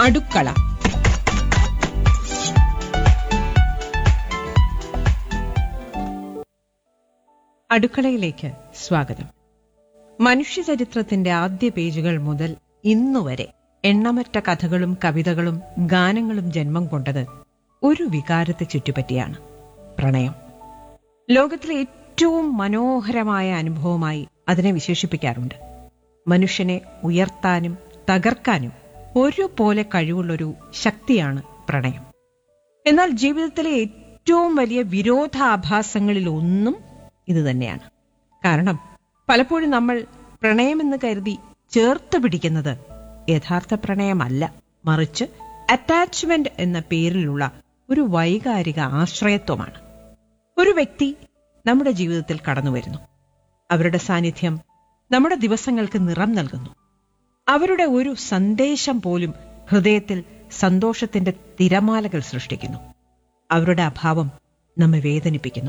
അടുക്കള അടുക്കളയിലേക്ക് സ്വാഗതം മനുഷ്യചരിത്രത്തിന്റെ ആദ്യ പേജുകൾ മുതൽ ഇന്നുവരെ എണ്ണമറ്റ കഥകളും കവിതകളും ഗാനങ്ങളും ജന്മം കൊണ്ടത് ഒരു വികാരത്തെ ചുറ്റിപ്പറ്റിയാണ് പ്രണയം ലോകത്തിലെ ഏറ്റവും മനോഹരമായ അനുഭവമായി അതിനെ വിശേഷിപ്പിക്കാറുണ്ട് മനുഷ്യനെ ഉയർത്താനും തകർക്കാനും ഒരുപോലെ കഴിവുള്ളൊരു ശക്തിയാണ് പ്രണയം എന്നാൽ ജീവിതത്തിലെ ഏറ്റവും വലിയ വിരോധാഭാസങ്ങളിൽ ഒന്നും ഇത് തന്നെയാണ് കാരണം പലപ്പോഴും നമ്മൾ പ്രണയമെന്ന് കരുതി ചേർത്ത് പിടിക്കുന്നത് യഥാർത്ഥ പ്രണയമല്ല മറിച്ച് അറ്റാച്ച്മെന്റ് എന്ന പേരിലുള്ള ഒരു വൈകാരിക ആശ്രയത്വമാണ് ഒരു വ്യക്തി നമ്മുടെ ജീവിതത്തിൽ കടന്നു വരുന്നു അവരുടെ സാന്നിധ്യം നമ്മുടെ ദിവസങ്ങൾക്ക് നിറം നൽകുന്നു അവരുടെ ഒരു സന്ദേശം പോലും ഹൃദയത്തിൽ സന്തോഷത്തിന്റെ തിരമാലകൾ സൃഷ്ടിക്കുന്നു അവരുടെ അഭാവം നമ്മെ വേദനിപ്പിക്കുന്നു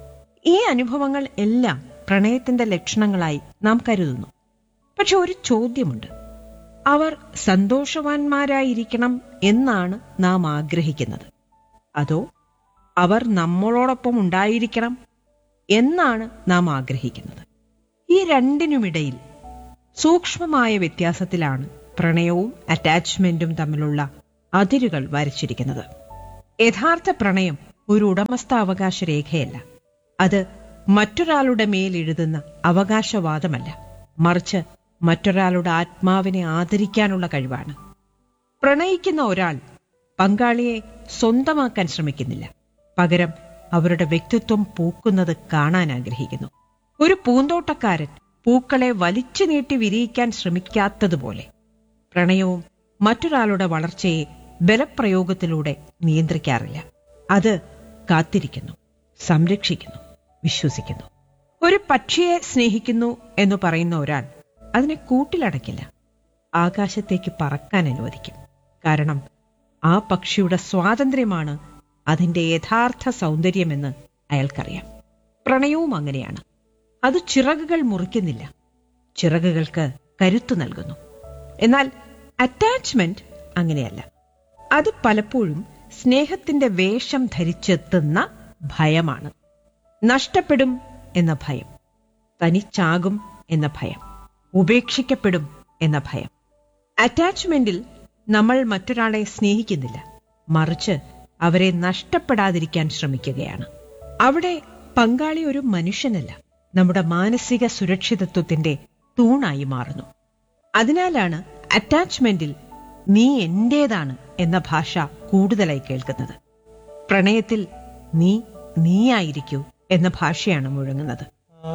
ഈ അനുഭവങ്ങൾ എല്ലാം പ്രണയത്തിന്റെ ലക്ഷണങ്ങളായി നാം കരുതുന്നു പക്ഷെ ഒരു ചോദ്യമുണ്ട് അവർ സന്തോഷവാന്മാരായിരിക്കണം എന്നാണ് നാം ആഗ്രഹിക്കുന്നത് അതോ അവർ നമ്മളോടൊപ്പം ഉണ്ടായിരിക്കണം എന്നാണ് നാം ആഗ്രഹിക്കുന്നത് ഈ രണ്ടിനുമിടയിൽ സൂക്ഷ്മമായ വ്യത്യാസത്തിലാണ് പ്രണയവും അറ്റാച്ച്മെന്റും തമ്മിലുള്ള അതിരുകൾ വരച്ചിരിക്കുന്നത് യഥാർത്ഥ പ്രണയം ഒരു ഉടമസ്ഥാവകാശ രേഖയല്ല അത് മറ്റൊരാളുടെ മേൽ എഴുതുന്ന അവകാശവാദമല്ല മറിച്ച് മറ്റൊരാളുടെ ആത്മാവിനെ ആദരിക്കാനുള്ള കഴിവാണ് പ്രണയിക്കുന്ന ഒരാൾ പങ്കാളിയെ സ്വന്തമാക്കാൻ ശ്രമിക്കുന്നില്ല പകരം അവരുടെ വ്യക്തിത്വം പൂക്കുന്നത് കാണാൻ ആഗ്രഹിക്കുന്നു ഒരു പൂന്തോട്ടക്കാരൻ പൂക്കളെ വലിച്ചു നീട്ടി വിരിയിക്കാൻ ശ്രമിക്കാത്തതുപോലെ പ്രണയവും മറ്റൊരാളുടെ വളർച്ചയെ ബലപ്രയോഗത്തിലൂടെ നിയന്ത്രിക്കാറില്ല അത് കാത്തിരിക്കുന്നു സംരക്ഷിക്കുന്നു വിശ്വസിക്കുന്നു ഒരു പക്ഷിയെ സ്നേഹിക്കുന്നു എന്ന് പറയുന്ന ഒരാൾ അതിനെ കൂട്ടിലടക്കില്ല ആകാശത്തേക്ക് പറക്കാൻ അനുവദിക്കും കാരണം ആ പക്ഷിയുടെ സ്വാതന്ത്ര്യമാണ് അതിന്റെ യഥാർത്ഥ സൗന്ദര്യമെന്ന് അയാൾക്കറിയാം പ്രണയവും അങ്ങനെയാണ് അത് ചിറകുകൾ മുറിക്കുന്നില്ല ചിറകുകൾക്ക് കരുത്തു നൽകുന്നു എന്നാൽ അറ്റാച്ച്മെന്റ് അങ്ങനെയല്ല അത് പലപ്പോഴും സ്നേഹത്തിന്റെ വേഷം ധരിച്ചെത്തുന്ന ഭയമാണ് നഷ്ടപ്പെടും എന്ന ഭയം തനിച്ചാകും എന്ന ഭയം ഉപേക്ഷിക്കപ്പെടും എന്ന ഭയം അറ്റാച്ച്മെന്റിൽ നമ്മൾ മറ്റൊരാളെ സ്നേഹിക്കുന്നില്ല മറിച്ച് അവരെ നഷ്ടപ്പെടാതിരിക്കാൻ ശ്രമിക്കുകയാണ് അവിടെ പങ്കാളി ഒരു മനുഷ്യനല്ല നമ്മുടെ മാനസിക സുരക്ഷിതത്വത്തിന്റെ തൂണായി മാറുന്നു അതിനാലാണ് അറ്റാച്ച്മെന്റിൽ നീ എന്റേതാണ് എന്ന ഭാഷ കൂടുതലായി കേൾക്കുന്നത് പ്രണയത്തിൽ നീ നീയായിരിക്കൂ എന്ന ഭാഷയാണ് മുഴങ്ങുന്നത്